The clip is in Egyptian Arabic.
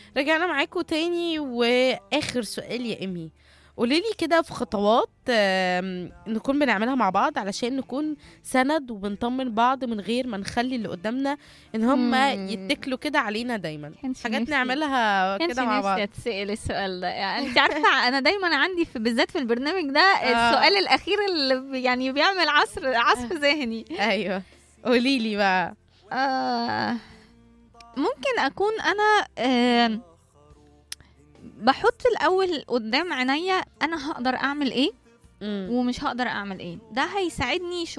رجعنا معاكم تاني واخر سؤال يا امي قوليلي كده في خطوات آم، نكون بنعملها مع بعض علشان نكون سند وبنطمن بعض من غير ما نخلي اللي قدامنا ان هم مم. يتكلوا كده علينا دايما كانش حاجات نفسي- نعملها كانش كده مع بعض نفسي اتسال السؤال ده يعني انت عارفه انا دايما عندي في بالذات في البرنامج ده آه. السؤال الاخير اللي بي- يعني بيعمل عصر عصف ذهني ايوه قوليلي بقى آه ممكن اكون انا آه بحط الاول قدام عينيا انا هقدر اعمل ايه مم. ومش هقدر اعمل ايه ده هيساعدني